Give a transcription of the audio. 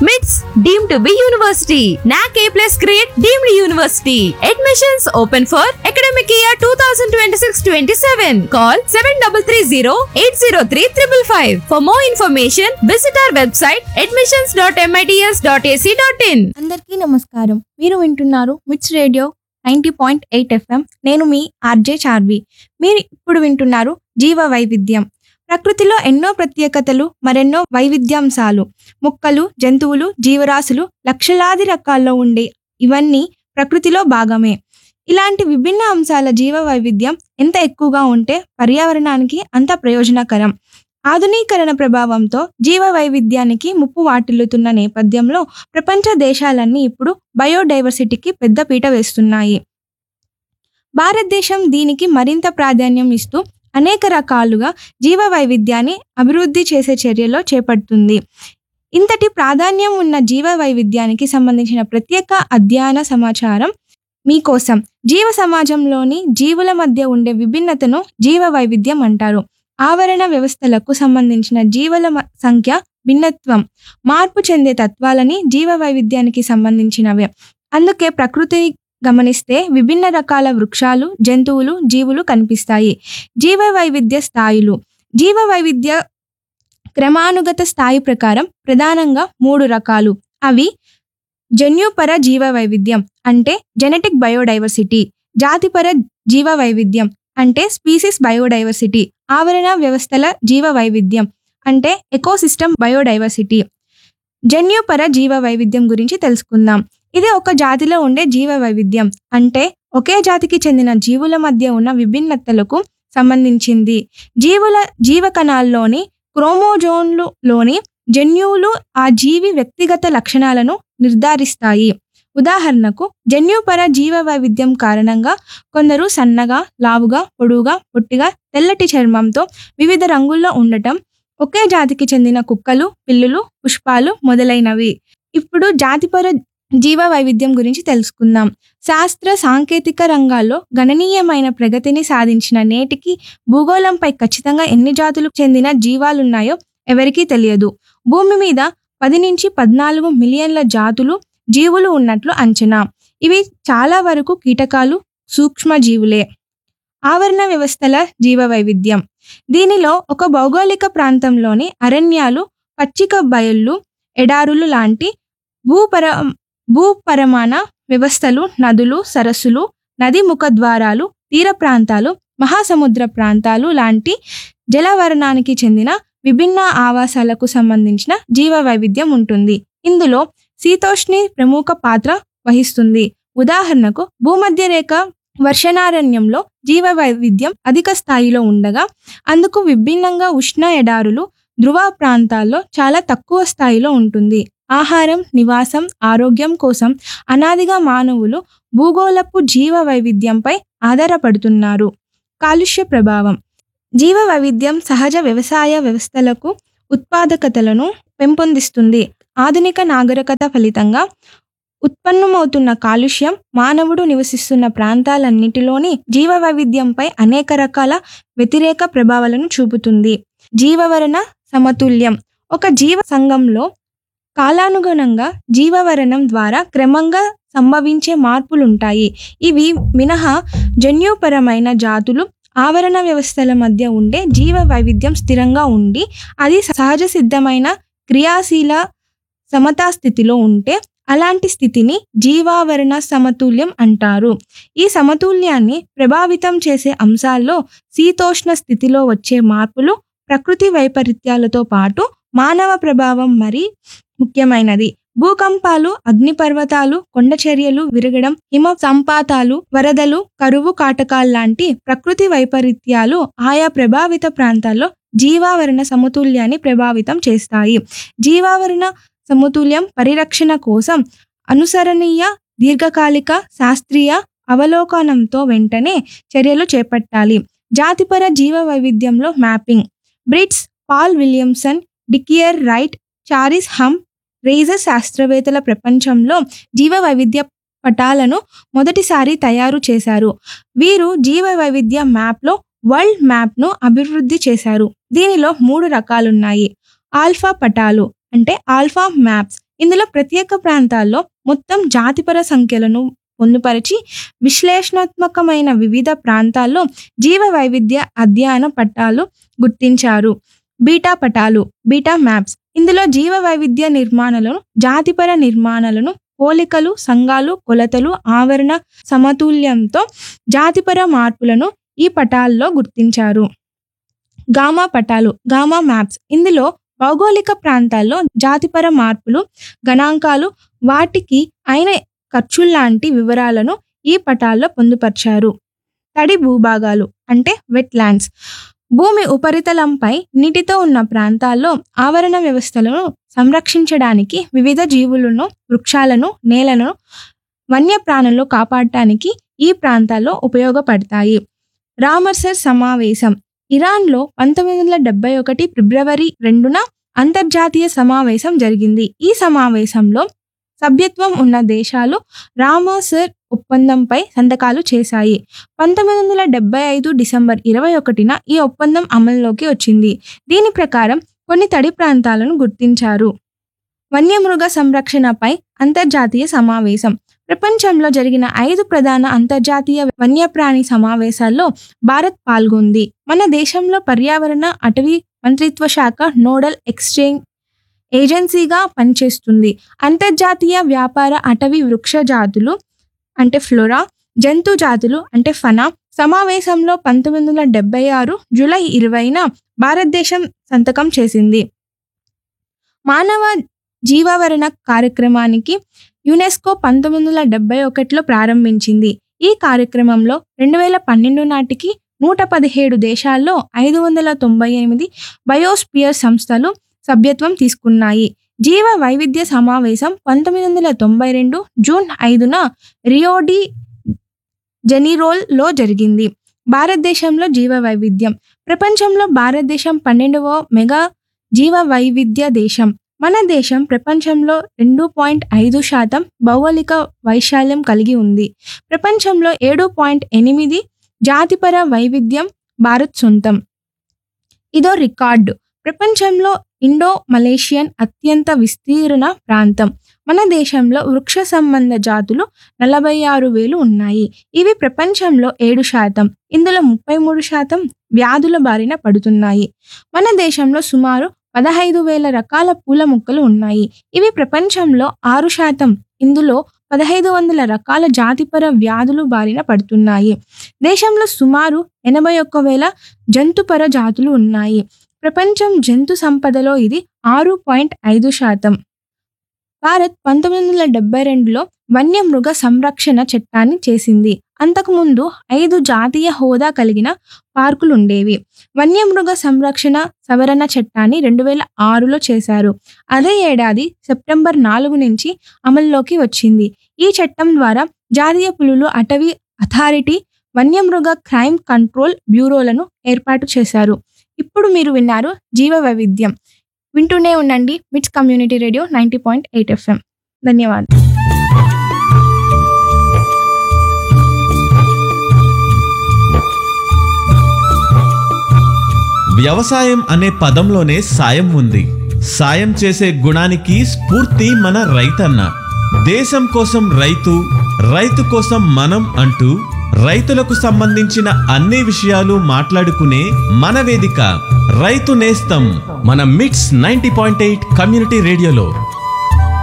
MITS deemed to be university. NAC A plus grade deemed university. Admissions open for academic year 2026-27. Call 7330-803-555. For more information, visit our website admissions.mits.ac.in. అందరికీ నమస్కారం మీరు వింటున్నారు MITS radio ninety point eight FM నేను మీ RJ Charvi మీరు ఇప్పుడు వింటున్నారు జీవ వైవిధ్యం ప్రకృతిలో ఎన్నో ప్రత్యేకతలు మరెన్నో వైవిధ్యాంశాలు మొక్కలు జంతువులు జీవరాశులు లక్షలాది రకాల్లో ఉండే ఇవన్నీ ప్రకృతిలో భాగమే ఇలాంటి విభిన్న అంశాల జీవ వైవిధ్యం ఎంత ఎక్కువగా ఉంటే పర్యావరణానికి అంత ప్రయోజనకరం ఆధునీకరణ ప్రభావంతో జీవ వైవిధ్యానికి ముప్పు వాటిల్లుతున్న నేపథ్యంలో ప్రపంచ దేశాలన్నీ ఇప్పుడు బయోడైవర్సిటీకి పెద్దపీట వేస్తున్నాయి భారతదేశం దీనికి మరింత ప్రాధాన్యం ఇస్తూ అనేక రకాలుగా జీవ వైవిధ్యాన్ని అభివృద్ధి చేసే చర్యలో చేపడుతుంది ఇంతటి ప్రాధాన్యం ఉన్న జీవ వైవిధ్యానికి సంబంధించిన ప్రత్యేక అధ్యయన సమాచారం మీకోసం జీవ సమాజంలోని జీవుల మధ్య ఉండే విభిన్నతను జీవ వైవిధ్యం అంటారు ఆవరణ వ్యవస్థలకు సంబంధించిన జీవుల మ- సంఖ్య భిన్నత్వం మార్పు చెందే తత్వాలని జీవ వైవిధ్యానికి సంబంధించినవే అందుకే ప్రకృతిని గమనిస్తే విభిన్న రకాల వృక్షాలు జంతువులు జీవులు కనిపిస్తాయి జీవ వైవిధ్య స్థాయిలు జీవ వైవిధ్య క్రమానుగత స్థాయి ప్రకారం ప్రధానంగా మూడు రకాలు అవి జన్యుపర జీవ వైవిధ్యం అంటే జెనెటిక్ బయోడైవర్సిటీ జాతిపర జీవ వైవిధ్యం అంటే స్పీసీస్ బయోడైవర్సిటీ ఆవరణ వ్యవస్థల జీవ వైవిధ్యం అంటే ఎకోసిస్టమ్ బయోడైవర్సిటీ జన్యుపర జీవ వైవిధ్యం గురించి తెలుసుకుందాం ఇది ఒక జాతిలో ఉండే జీవ వైవిధ్యం అంటే ఒకే జాతికి చెందిన జీవుల మధ్య ఉన్న విభిన్నతలకు సంబంధించింది జీవుల జీవ కణాల్లోని క్రోమోజోన్లులోని జన్యువులు ఆ జీవి వ్యక్తిగత లక్షణాలను నిర్ధారిస్తాయి ఉదాహరణకు జన్యుపర జీవ వైవిధ్యం కారణంగా కొందరు సన్నగా లావుగా పొడువుగా పొట్టిగా తెల్లటి చర్మంతో వివిధ రంగుల్లో ఉండటం ఒకే జాతికి చెందిన కుక్కలు పిల్లులు పుష్పాలు మొదలైనవి ఇప్పుడు జాతిపర జీవ వైవిధ్యం గురించి తెలుసుకుందాం శాస్త్ర సాంకేతిక రంగాల్లో గణనీయమైన ప్రగతిని సాధించిన నేటికి భూగోళంపై ఖచ్చితంగా ఎన్ని జాతులకు చెందిన జీవాలున్నాయో ఎవరికీ తెలియదు భూమి మీద పది నుంచి పద్నాలుగు మిలియన్ల జాతులు జీవులు ఉన్నట్లు అంచనా ఇవి చాలా వరకు కీటకాలు సూక్ష్మజీవులే ఆవరణ వ్యవస్థల జీవ వైవిధ్యం దీనిలో ఒక భౌగోళిక ప్రాంతంలోని అరణ్యాలు పచ్చిక బయళ్ళు ఎడారులు లాంటి భూపర భూపరమాణ వ్యవస్థలు నదులు సరస్సులు నది ముఖద్వారాలు తీర ప్రాంతాలు మహాసముద్ర ప్రాంతాలు లాంటి జలవరణానికి చెందిన విభిన్న ఆవాసాలకు సంబంధించిన జీవ వైవిధ్యం ఉంటుంది ఇందులో శీతోష్ణి ప్రముఖ పాత్ర వహిస్తుంది ఉదాహరణకు భూమధ్య రేఖ వర్షణారణ్యంలో జీవ వైవిధ్యం అధిక స్థాయిలో ఉండగా అందుకు విభిన్నంగా ఉష్ణ ఎడారులు ధృవ ప్రాంతాల్లో చాలా తక్కువ స్థాయిలో ఉంటుంది ఆహారం నివాసం ఆరోగ్యం కోసం అనాదిగా మానవులు భూగోళపు జీవ వైవిధ్యంపై ఆధారపడుతున్నారు కాలుష్య ప్రభావం జీవ వైవిధ్యం సహజ వ్యవసాయ వ్యవస్థలకు ఉత్పాదకతలను పెంపొందిస్తుంది ఆధునిక నాగరికత ఫలితంగా ఉత్పన్నమవుతున్న కాలుష్యం మానవుడు నివసిస్తున్న ప్రాంతాలన్నిటిలోని జీవ వైవిధ్యంపై అనేక రకాల వ్యతిరేక ప్రభావాలను చూపుతుంది జీవవరణ సమతుల్యం ఒక జీవ సంఘంలో కాలానుగుణంగా జీవవరణం ద్వారా క్రమంగా సంభవించే మార్పులుంటాయి ఇవి మినహా జన్యుపరమైన జాతులు ఆవరణ వ్యవస్థల మధ్య ఉండే జీవ వైవిధ్యం స్థిరంగా ఉండి అది సహజ సిద్ధమైన క్రియాశీల సమతా స్థితిలో ఉంటే అలాంటి స్థితిని జీవావరణ సమతుల్యం అంటారు ఈ సమతుల్యాన్ని ప్రభావితం చేసే అంశాల్లో శీతోష్ణ స్థితిలో వచ్చే మార్పులు ప్రకృతి వైపరీత్యాలతో పాటు మానవ ప్రభావం మరి ముఖ్యమైనది భూకంపాలు అగ్నిపర్వతాలు కొండచర్యలు విరగడం హిమ సంపాతాలు వరదలు కరువు కాటకాలు లాంటి ప్రకృతి వైపరీత్యాలు ఆయా ప్రభావిత ప్రాంతాల్లో జీవావరణ సమతుల్యాన్ని ప్రభావితం చేస్తాయి జీవావరణ సమతుల్యం పరిరక్షణ కోసం అనుసరణీయ దీర్ఘకాలిక శాస్త్రీయ అవలోకనంతో వెంటనే చర్యలు చేపట్టాలి జాతిపర జీవ వైవిధ్యంలో మ్యాపింగ్ బ్రిట్స్ పాల్ విలియమ్సన్ డికియర్ రైట్ చారిస్ హమ్ రేజర్ శాస్త్రవేత్తల ప్రపంచంలో జీవ వైవిధ్య పటాలను మొదటిసారి తయారు చేశారు వీరు జీవ వైవిధ్య మ్యాప్లో వరల్డ్ మ్యాప్ను అభివృద్ధి చేశారు దీనిలో మూడు రకాలున్నాయి ఆల్ఫా పటాలు అంటే ఆల్ఫా మ్యాప్స్ ఇందులో ప్రత్యేక ప్రాంతాల్లో మొత్తం జాతిపర సంఖ్యలను పొందుపరిచి విశ్లేషణాత్మకమైన వివిధ ప్రాంతాల్లో జీవ వైవిధ్య అధ్యయన పట్టాలు గుర్తించారు బీటా పటాలు బీటా మ్యాప్స్ ఇందులో జీవ వైవిధ్య నిర్మాణాలను జాతిపర నిర్మాణాలను పోలికలు సంఘాలు కొలతలు ఆవరణ సమతుల్యంతో జాతిపర మార్పులను ఈ పటాల్లో గుర్తించారు గామా పటాలు గామా మ్యాప్స్ ఇందులో భౌగోళిక ప్రాంతాల్లో జాతిపర మార్పులు గణాంకాలు వాటికి అయిన ఖర్చుల్లాంటి వివరాలను ఈ పటాల్లో పొందుపరిచారు తడి భూభాగాలు అంటే వెట్లాండ్స్ భూమి ఉపరితలంపై నీటితో ఉన్న ప్రాంతాల్లో ఆవరణ వ్యవస్థలను సంరక్షించడానికి వివిధ జీవులను వృక్షాలను నేలను వన్యప్రాణులను కాపాడటానికి ఈ ప్రాంతాల్లో ఉపయోగపడతాయి రామర్సర్ సమావేశం ఇరాన్లో పంతొమ్మిది వందల డెబ్బై ఒకటి ఫిబ్రవరి రెండున అంతర్జాతీయ సమావేశం జరిగింది ఈ సమావేశంలో సభ్యత్వం ఉన్న దేశాలు రామర్సర్ ఒప్పందంపై సంతకాలు చేశాయి పంతొమ్మిది వందల డెబ్బై ఐదు డిసెంబర్ ఇరవై ఒకటిన ఈ ఒప్పందం అమల్లోకి వచ్చింది దీని ప్రకారం కొన్ని తడి ప్రాంతాలను గుర్తించారు వన్యమృగ సంరక్షణపై అంతర్జాతీయ సమావేశం ప్రపంచంలో జరిగిన ఐదు ప్రధాన అంతర్జాతీయ వన్యప్రాణి సమావేశాల్లో భారత్ పాల్గొంది మన దేశంలో పర్యావరణ అటవీ మంత్రిత్వ శాఖ నోడల్ ఎక్స్చేంజ్ ఏజెన్సీగా పనిచేస్తుంది అంతర్జాతీయ వ్యాపార అటవీ వృక్ష జాతులు అంటే ఫ్లోరా జంతు జాతులు అంటే ఫనా సమావేశంలో పంతొమ్మిది వందల డెబ్బై ఆరు జూలై ఇరవైన భారతదేశం సంతకం చేసింది మానవ జీవావరణ కార్యక్రమానికి యునెస్కో పంతొమ్మిది వందల డెబ్బై ఒకటిలో ప్రారంభించింది ఈ కార్యక్రమంలో రెండు వేల పన్నెండు నాటికి నూట పదిహేడు దేశాల్లో ఐదు వందల తొంభై ఎనిమిది బయోస్పియర్ సంస్థలు సభ్యత్వం తీసుకున్నాయి జీవ వైవిధ్య సమావేశం పంతొమ్మిది వందల తొంభై రెండు జూన్ ఐదున రియోడి జెనిరోల్లో జరిగింది భారతదేశంలో జీవ వైవిధ్యం ప్రపంచంలో భారతదేశం పన్నెండవ మెగా జీవ వైవిధ్య దేశం మన దేశం ప్రపంచంలో రెండు పాయింట్ ఐదు శాతం భౌగోళిక వైశాల్యం కలిగి ఉంది ప్రపంచంలో ఏడు పాయింట్ ఎనిమిది జాతిపర వైవిధ్యం భారత్ సొంతం ఇదో రికార్డు ప్రపంచంలో ఇండో మలేషియన్ అత్యంత విస్తీర్ణ ప్రాంతం మన దేశంలో వృక్ష సంబంధ జాతులు నలభై ఆరు వేలు ఉన్నాయి ఇవి ప్రపంచంలో ఏడు శాతం ఇందులో ముప్పై మూడు శాతం వ్యాధుల బారిన పడుతున్నాయి మన దేశంలో సుమారు పదహైదు వేల రకాల పూల మొక్కలు ఉన్నాయి ఇవి ప్రపంచంలో ఆరు శాతం ఇందులో పదహైదు వందల రకాల జాతిపర వ్యాధులు బారిన పడుతున్నాయి దేశంలో సుమారు ఎనభై ఒక్క వేల జంతుపర జాతులు ఉన్నాయి ప్రపంచం జంతు సంపదలో ఇది ఆరు పాయింట్ ఐదు శాతం భారత్ పంతొమ్మిది వందల డెబ్బై రెండులో వన్యమృగ సంరక్షణ చట్టాన్ని చేసింది అంతకుముందు ఐదు జాతీయ హోదా కలిగిన పార్కులు ఉండేవి వన్యమృగ సంరక్షణ సవరణ చట్టాన్ని రెండు వేల ఆరులో చేశారు అదే ఏడాది సెప్టెంబర్ నాలుగు నుంచి అమల్లోకి వచ్చింది ఈ చట్టం ద్వారా జాతీయ పులులు అటవీ అథారిటీ వన్యమృగ క్రైమ్ కంట్రోల్ బ్యూరోలను ఏర్పాటు చేశారు ఇప్పుడు మీరు విన్నారు జీవ వైవిధ్యం వింటూనే ఉండండి MITS community radio ninety point eight FM ధన్యవాదాలు వ్యవసాయం అనే పదంలోనే సాయం ఉంది సాయం చేసే గుణానికి స్ఫూర్తి మన రైతన్న దేశం కోసం రైతు రైతు కోసం మనం అంటూ రైతులకు సంబంధించిన అన్ని విషయాలు మాట్లాడుకునే మన వేదిక రైతు నేస్తం మన మిట్స్ నైంటీ పాయింట్ ఎయిట్ కమ్యూనిటీ రేడియోలో